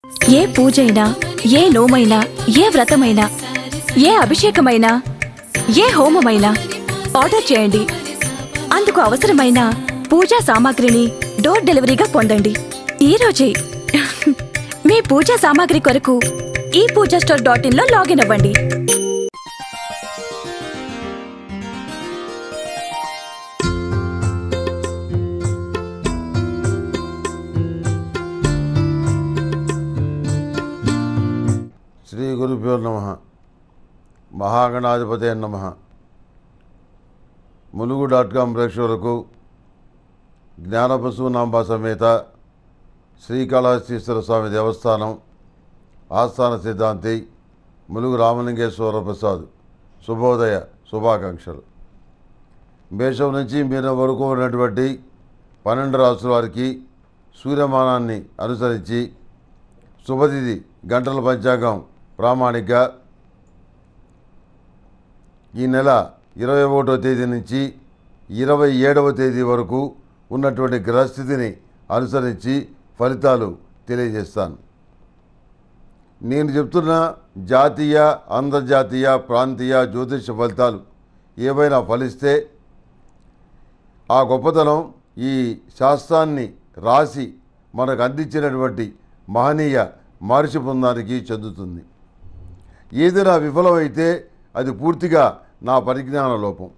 ఏ పూజైనా ఏ నోమైనా ఏ వ్రతమైనా ఏ అభిషేకమైనా ఏ హోమమైనా ఆర్డర్ చేయండి అందుకు అవసరమైన పూజా సామాగ్రిని డోర్ డెలివరీగా పొందండి ఈ రోజే మీ పూజా సామాగ్రి కొరకు ఈ పూజా స్టోర్ డాట్ ఇన్ లో లాగిన్ అవ్వండి శ్రీ గురుభ్యో నమ మహాగణాధిపతి నమ ములుగు డాట్ కామ్ ప్రేక్షకులకు జ్ఞానపశునాంబ సమేత శ్రీకాళహస్తీశ్వర స్వామి దేవస్థానం ఆస్థాన సిద్ధాంతి ములుగు రామలింగేశ్వర ప్రసాద్ శుభోదయ శుభాకాంక్షలు మేషం నుంచి మీన వరకు ఉన్నటువంటి పన్నెండు రాసుల వారికి సూర్యమానాన్ని అనుసరించి శుభతిథి గంటల పంచాంగం ప్రామాణిక ఈ నెల ఇరవై ఒకటో తేదీ నుంచి ఇరవై ఏడవ తేదీ వరకు ఉన్నటువంటి గ్రహస్థితిని అనుసరించి ఫలితాలు తెలియజేస్తాను నేను చెప్తున్న జాతీయ అంతర్జాతీయ ప్రాంతీయ జ్యోతిష ఫలితాలు ఏవైనా ఫలిస్తే ఆ గొప్పతనం ఈ శాస్త్రాన్ని రాసి మనకు అందించినటువంటి మహనీయ మహర్షి బృందానికి చెందుతుంది ఏదైనా విఫలమైతే అది పూర్తిగా నా పరిజ్ఞాన లోపం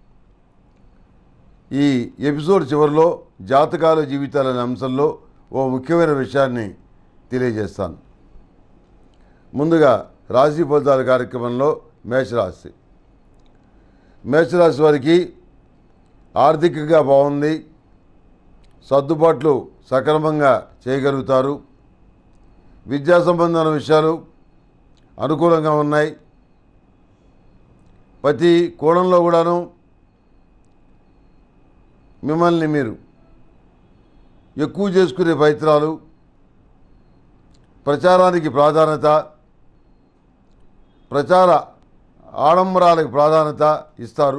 ఈ ఎపిసోడ్ చివరిలో జాతకాల జీవితాలనే అంశంలో ఓ ముఖ్యమైన విషయాన్ని తెలియజేస్తాను ముందుగా రాశి ఫలితాల కార్యక్రమంలో మేషరాశి మేషరాశి వారికి ఆర్థికంగా బాగుంది సర్దుబాట్లు సక్రమంగా చేయగలుగుతారు విద్యా సంబంధమైన విషయాలు అనుకూలంగా ఉన్నాయి ప్రతి కోణంలో కూడాను మిమ్మల్ని మీరు ఎక్కువ చేసుకునే ప్రయత్నాలు ప్రచారానికి ప్రాధాన్యత ప్రచార ఆడంబరాలకు ప్రాధాన్యత ఇస్తారు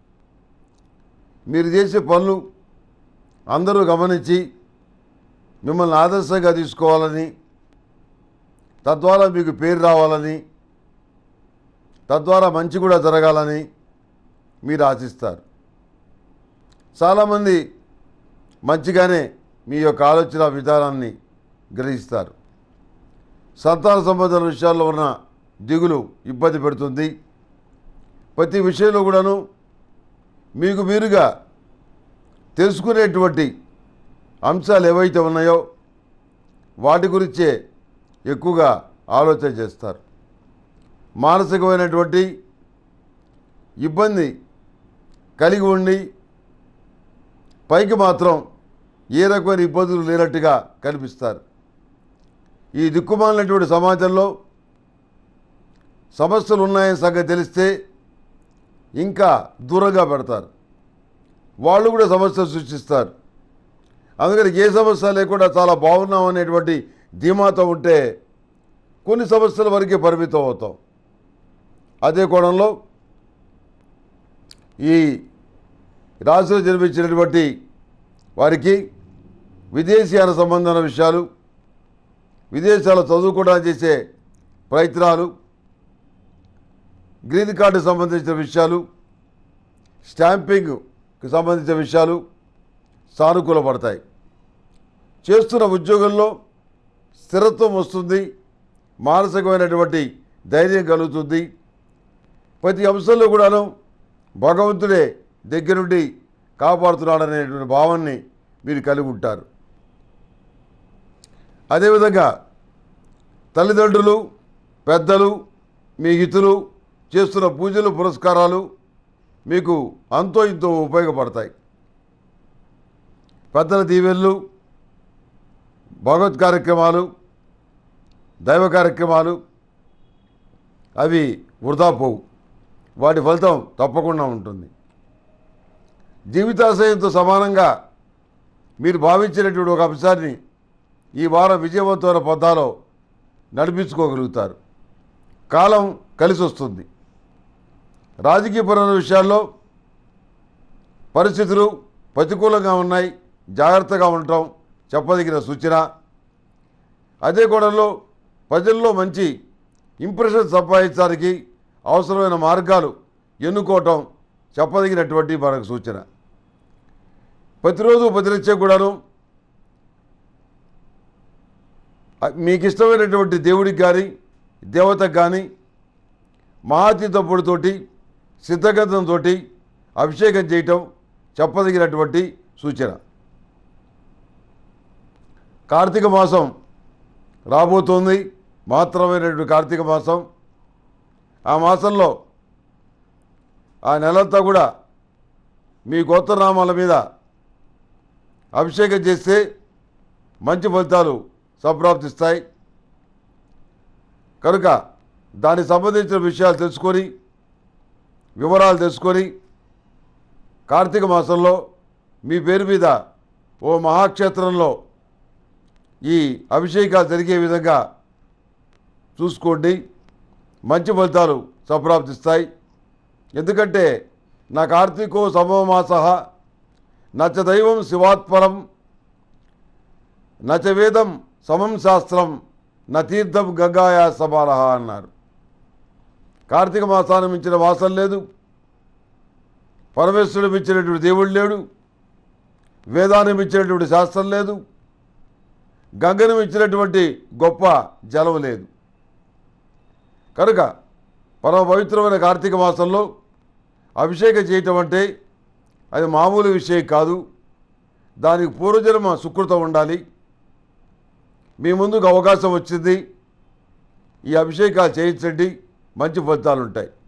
మీరు చేసే పనులు అందరూ గమనించి మిమ్మల్ని ఆదర్శంగా తీసుకోవాలని తద్వారా మీకు పేరు రావాలని తద్వారా మంచి కూడా జరగాలని మీరు ఆశిస్తారు చాలామంది మంచిగానే మీ యొక్క ఆలోచన విధానాన్ని గ్రహిస్తారు సంతాన సంబంధం విషయాల్లో ఉన్న దిగులు ఇబ్బంది పెడుతుంది ప్రతి విషయంలో కూడాను మీకు మీరుగా తెలుసుకునేటువంటి అంశాలు ఏవైతే ఉన్నాయో వాటి గురించే ఎక్కువగా ఆలోచన చేస్తారు మానసికమైనటువంటి ఇబ్బంది కలిగి ఉండి పైకి మాత్రం ఏ రకమైన ఇబ్బందులు లేనట్టుగా కనిపిస్తారు ఈ దిక్కుమాలినటువంటి సమాజంలో సమస్యలు ఉన్నాయని సంగతి తెలిస్తే ఇంకా దూరంగా పెడతారు వాళ్ళు కూడా సమస్యలు సృష్టిస్తారు అందుకని ఏ సమస్య లేకుండా చాలా బాగున్నాం అనేటువంటి ధీమాతో ఉంటే కొన్ని సమస్యల వరకే పరిమితం అవుతాం అదే కోణంలో ఈ రాశిలో జన్మించినటువంటి వారికి విదేశీయాన సంబంధమైన విషయాలు విదేశాల్లో చదువుకోవడానికి చేసే ప్రయత్నాలు గ్రీన్ కార్డు సంబంధించిన విషయాలు స్టాంపింగ్కి సంబంధించిన విషయాలు సానుకూలపడతాయి చేస్తున్న ఉద్యోగంలో స్థిరత్వం వస్తుంది మానసికమైనటువంటి ధైర్యం కలుగుతుంది ప్రతి అంశంలో కూడాను భగవంతుడే దగ్గరుండి కాపాడుతున్నాడనేటువంటి భావాన్ని మీరు కలిగి ఉంటారు అదేవిధంగా తల్లిదండ్రులు పెద్దలు మీ హితులు చేస్తున్న పూజలు పురస్కారాలు మీకు అంతో ఇంతో ఉపయోగపడతాయి పెద్దల దీవెళ్ళు భగవత్ కార్యక్రమాలు దైవ కార్యక్రమాలు అవి వృధా పోవు వాటి ఫలితం తప్పకుండా ఉంటుంది జీవితాశయంతో సమానంగా మీరు భావించినటువంటి ఒక అంశాన్ని ఈ వారం విజయవంతమైన పద్దాలో నడిపించుకోగలుగుతారు కాలం కలిసి వస్తుంది రాజకీయపరమైన విషయాల్లో పరిస్థితులు ప్రతికూలంగా ఉన్నాయి జాగ్రత్తగా ఉండటం చెప్పదగిన సూచన అదే కోణంలో ప్రజల్లో మంచి ఇంప్రెషన్ సంపాదించడానికి అవసరమైన మార్గాలు ఎన్నుకోవటం చెప్పదగినటువంటి మనకు సూచన ప్రతిరోజు ప్రతినిత్య కూడాను ఆ, మీకు ఇష్టమైనటువంటి దేవుడికి కానీ దేవతకు కానీ మహాతీత పొడితోటి సిద్ధగంధంతో అభిషేకం చేయటం చెప్పదగినటువంటి సూచన కార్తీక మాసం రాబోతోంది మాత్రమైనటువంటి కార్తీక మాసం ఆ మాసంలో ఆ నెలంతా కూడా మీ గోత్రనామాల మీద అభిషేకం చేస్తే మంచి ఫలితాలు సంప్రాప్తిస్తాయి కనుక దానికి సంబంధించిన విషయాలు తెలుసుకొని వివరాలు తెలుసుకొని కార్తీక మాసంలో మీ పేరు మీద ఓ మహాక్షేత్రంలో ఈ అభిషేకాలు జరిగే విధంగా చూసుకోండి మంచి ఫలితాలు సంప్రాప్తిస్తాయి ఎందుకంటే నా కార్తీకో సమోమాస నచ దైవం శివాత్పరం నచ వేదం సమం శాస్త్రం న తీర్థం గంగాయా సమాన అన్నారు కార్తీక మాసాన్ని మించిన వాసం లేదు పరమేశ్వరుడు మించినటువంటి దేవుడు లేడు వేదాన్ని మించినటువంటి శాస్త్రం లేదు గంగను మించినటువంటి గొప్ప జలం లేదు కనుక పరమ పవిత్రమైన కార్తీక మాసంలో అభిషేకం చేయటం అంటే అది మామూలు విషయం కాదు దానికి పూర్వజన్మ సుకృతం ఉండాలి మీ ముందుకు అవకాశం వచ్చింది ఈ అభిషేకాలు చేయించండి మంచి ఫలితాలు ఉంటాయి